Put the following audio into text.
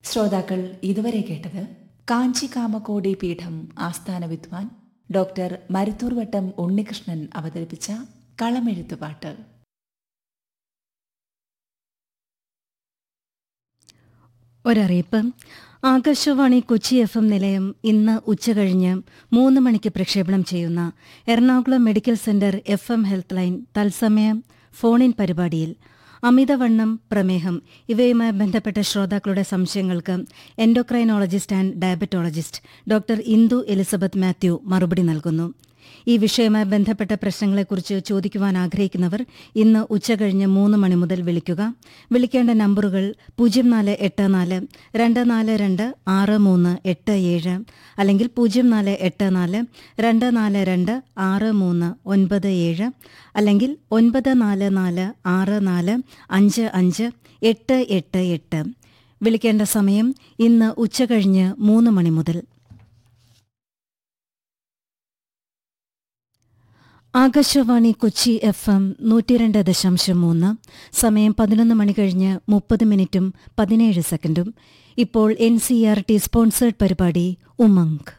ശ്രോതാക്കൾ ഇതുവരെ കേട്ടത് കാഞ്ചി കാമക്കോടി പീഠം ആസ്ഥാന വിദ്വാൻ ഡോക്ടർ മരുത്തൂർവട്ടം ഉണ്ണികൃഷ്ണൻ അവതരിപ്പിച്ച കളമെഴുത്തുപാട്ട് ഒരറിയിപ്പ് ആകാശവാണി കൊച്ചി എഫ് എം നിലയം ഇന്ന് ഉച്ചകഴിഞ്ഞ് മൂന്ന് മണിക്ക് പ്രക്ഷേപണം ചെയ്യുന്ന Ernakulam medical centre F M health line തത്സമയം ഫോണിൻ പരിപാടിയിൽ അമിതവണ്ണം പ്രമേഹം ഇവയുമായി ബന്ധപ്പെട്ട ശ്രോതാക്കളുടെ സംശയങ്ങൾക്ക് endocrinologist and diabetologist doctor Indu Elizabeth Mathew മറുപടി നൽകുന്നു ഈ വിഷയവുമായി ബന്ധപ്പെട്ട പ്രശ്നങ്ങളെക്കുറിച്ച് ചോദിക്കുവാൻ ആഗ്രഹിക്കുന്നവർ ഇന്ന് ഉച്ചകഴിഞ്ഞ് മൂന്ന് മണി മുതൽ വിളിക്കുക വിളിക്കേണ്ട നമ്പറുകൾ പൂജ്യം നാല് എട്ട് നാല് രണ്ട് നാല് രണ്ട് ആറ് മൂന്ന് എട്ട് ഏഴ് അല്ലെങ്കിൽ പൂജ്യം നാല് എട്ട് നാല് രണ്ട് നാല് രണ്ട് ആറ് മൂന്ന് ഒൻപത് ഏഴ് അല്ലെങ്കിൽ ഒൻപത് നാല് നാല് ആറ് നാല് അഞ്ച് അഞ്ച് എട്ട് എട്ട് എട്ട് വിളിക്കേണ്ട സമയം ഇന്ന് ഉച്ചകഴിഞ്ഞ് മൂന്ന് മണി മുതൽ ആകാശവാണി കൊച്ചി എഫ് എം നൂറ്റിരണ്ട് ദശാംശം മൂന്ന് സമയം പതിനൊന്ന് മണി കഴിഞ്ഞ് മുപ്പത് മിനിറ്റും പതിനേഴ് സെക്കൻഡും ഇപ്പോൾ N C R T sponsored പരിപാടി ഉമങ്ക്